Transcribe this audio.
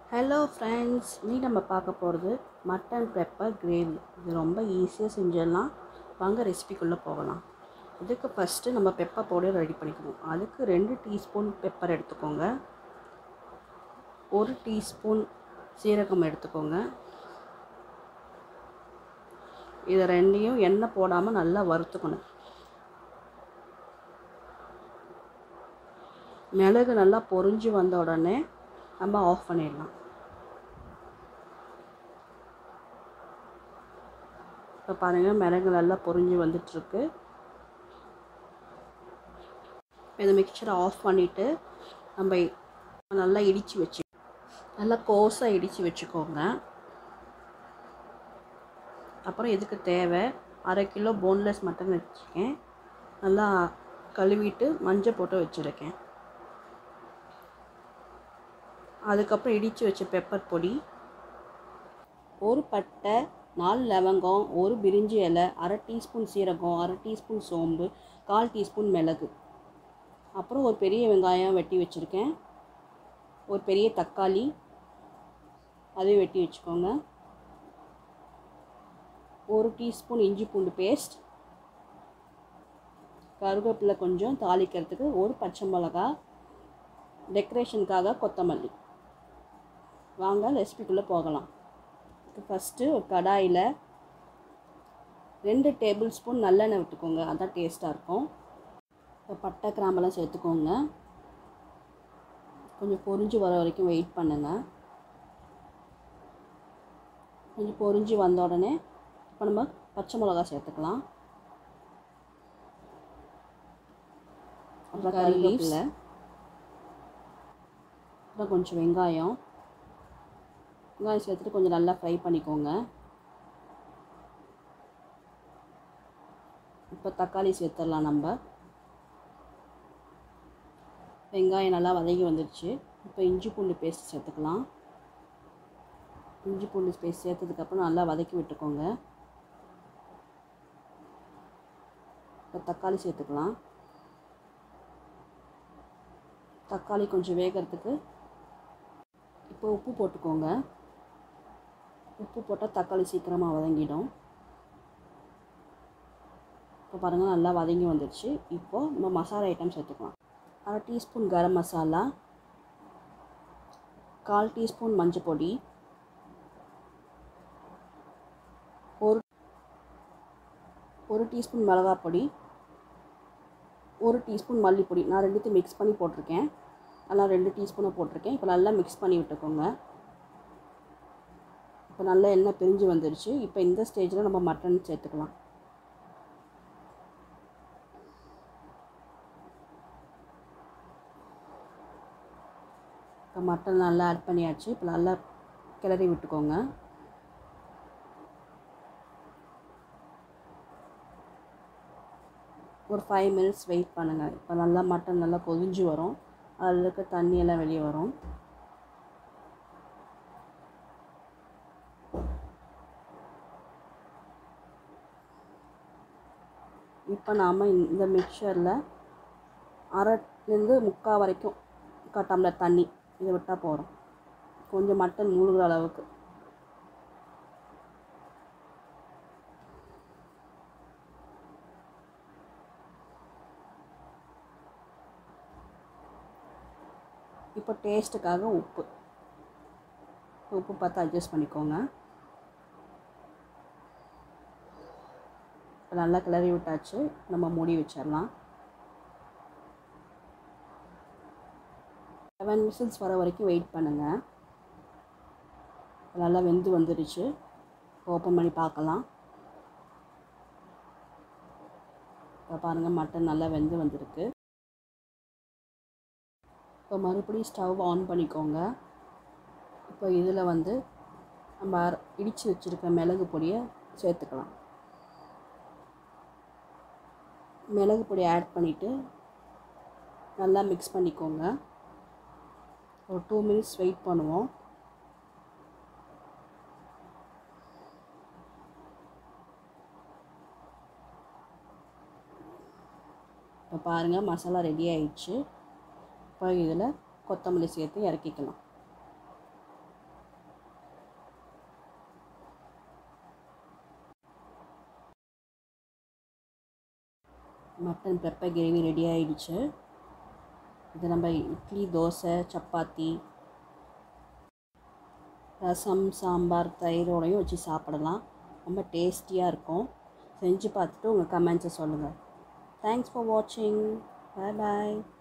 hello friends நீ நம்ம பார்க்க போகிறது மட்டன் பெப்பர் கிரேவி இது ரொம்ப ஈஸியாக செஞ்சிடலாம் வாங்க ரெசிபிக்குள்ளே போகலாம் இதுக்கு ஃபஸ்ட்டு நம்ம பெப்பர் பவுடர் ரெடி பண்ணிக்கணும் அதுக்கு ரெண்டு டீஸ்பூன் பெப்பர் எடுத்துக்கோங்க ஒரு டீஸ்பூன் சீரகம் எடுத்துக்கோங்க இதை ரெண்டையும் எண்ணெய் போடாமல் நல்லா வறுத்துக்கணும் மிளகு நல்லா பொரிஞ்சு வந்த உடனே நம்ம ஆஃப் பண்ணிடலாம் இப்போ பாருங்கள் மிளகு நல்லா பொரிஞ்சு வந்துட்டுருக்கு இந்த மிக்சரை ஆஃப் பண்ணிவிட்டு நம்ம நல்லா இடித்து வச்சு நல்லா கோஸாக இடித்து வச்சுக்கோங்க அப்புறம் இதுக்கு தேவை அரை கிலோ போன்லெஸ் மட்டன் வச்சுருக்கேன் நல்லா கழுவிட்டு மஞ்சள் போட்டு வச்சுருக்கேன் அதுக்கப்புறம் இடித்து வச்ச பெப்பர் பொடி ஒரு பட்டை நாலு லவங்கம் ஒரு பிரிஞ்சி இலை அரை டீஸ்பூன் சீரகம் அரை டீஸ்பூன் சோம்பு கால் டீஸ்பூன் மிளகு அப்புறம் ஒரு பெரிய வெங்காயம் வெட்டி வச்சுருக்கேன் ஒரு பெரிய தக்காளி அதையும் வெட்டி வச்சுக்கோங்க ஒரு டீஸ்பூன் இஞ்சி பூண்டு பேஸ்ட் கருவேப்பிலை கொஞ்சம் தாளிக்கிறதுக்கு ஒரு பச்சை மிளகா டெக்கரேஷனுக்காக கொத்தமல்லி வாங்க ரெசிபிக்குள்ளே போகலாம் ஃபஸ்ட்டு ஒரு கடாயில் ரெண்டு டேபிள் ஸ்பூன் நல்லெண்ணெய் விட்டுக்கோங்க அதான் டேஸ்ட்டாக இருக்கும் இப்போ பட்டை கிராம்பெல்லாம் சேர்த்துக்கோங்க கொஞ்சம் பொரிஞ்சு வர வரைக்கும் வெயிட் பண்ணுங்கள் கொஞ்சம் பொரிஞ்சு வந்த உடனே இப்போ நம்ம பச்சை மிளகா சேர்த்துக்கலாம் அப்புறம் கறிவேப்பிலை அப்புறம் கொஞ்சம் வெங்காயம் வெங்காயம் சேர்த்துட்டு கொஞ்சம் நல்லா ஃப்ரை பண்ணிக்கோங்க இப்போ தக்காளி சேர்த்துடலாம் நம்ம வெங்காயம் நல்லா வதங்கி வந்துடுச்சு இப்போ இஞ்சி பூண்டு பேஸ்ட் சேர்த்துக்கலாம் இஞ்சி பூண்டு பேஸ்ட் சேர்த்ததுக்கப்புறம் நல்லா வதக்கி விட்டுக்கோங்க இப்போ தக்காளி சேர்த்துக்கலாம் தக்காளி கொஞ்சம் வேகிறதுக்கு இப்போ உப்பு போட்டுக்கோங்க உப்பு போட்டால் தக்காளி சீக்கிரமாக வதங்கிடும் இப்போ பாருங்கள் நல்லா வதங்கி வந்துடுச்சு இப்போது நம்ம மசாலா ஐட்டம் சேர்த்துக்கலாம் அரை டீஸ்பூன் கரம் மசாலா கால் டீஸ்பூன் மஞ்சள் பொடி ஒரு ஒரு டீஸ்பூன் மிளகாய் பொடி ஒரு டீஸ்பூன் மல்லிப்பொடி நான் ரெண்டுத்தையும் மிக்ஸ் பண்ணி போட்டிருக்கேன் நல்லா ரெண்டு டீஸ்பூனை போட்டிருக்கேன் இப்போ நல்லா மிக்ஸ் பண்ணி விட்டுக்கோங்க இப்போ நல்லா எண்ணெய் பிரிஞ்சு வந்துடுச்சு இப்போ இந்த ஸ்டேஜில் நம்ம மட்டன் சேர்த்துக்கலாம் இப்போ மட்டன் நல்லா ஆட் பண்ணியாச்சு இப்போ நல்லா கிளறி விட்டுக்கோங்க ஒரு ஃபைவ் மினிட்ஸ் வெயிட் பண்ணுங்கள் இப்போ நல்லா மட்டன் நல்லா கொதிஞ்சு வரும் அதில் இருக்க தண்ணியெல்லாம் வெளியே வரும் இப்போ நாம் இந்த மிக்சரில் அரைலேருந்து முக்கால் வரைக்கும் முக்கால் டம்ளர் தண்ணி இதை விட்டால் போகிறோம் கொஞ்சம் மட்டன் மூழ்கிற அளவுக்கு இப்போ டேஸ்ட்டுக்காக உப்பு உப்பு பார்த்து அட்ஜஸ்ட் பண்ணிக்கோங்க இப்போ நல்லா கிளறி விட்டாச்சு நம்ம மூடி வச்சிடலாம் செவன் விசில்ஸ் வர வரைக்கும் வெயிட் பண்ணுங்கள் நல்லா வெந்து வந்துடுச்சு ஓப்பன் பண்ணி பார்க்கலாம் இப்போ பாருங்கள் மட்டன் நல்லா வெந்து வந்திருக்கு இப்போ மறுபடியும் ஸ்டவ் ஆன் பண்ணிக்கோங்க இப்போ இதில் வந்து நம்ம இடித்து வச்சுருக்க மிளகு பொடியை சேர்த்துக்கலாம் மிளகு பொடி ஆட் பண்ணிவிட்டு நல்லா மிக்ஸ் பண்ணிக்கோங்க ஒரு டூ மினிட்ஸ் வெயிட் பண்ணுவோம் இப்போ பாருங்கள் மசாலா ரெடி ஆயிடுச்சு இப்போ இதில் கொத்தமல்லி சேர்த்து இறக்கிக்கலாம் மட்டன் பெப்பர் கிரேவி ரெடி ஆயிடுச்சு இது நம்ம இட்லி தோசை சப்பாத்தி ரசம் சாம்பார் தயிரோடையும் வச்சு சாப்பிடலாம் ரொம்ப டேஸ்டியாக இருக்கும் செஞ்சு பார்த்துட்டு உங்கள் கமெண்ட்ஸை சொல்லுங்கள் தேங்க்ஸ் ஃபார் வாட்சிங் பாய் பாய்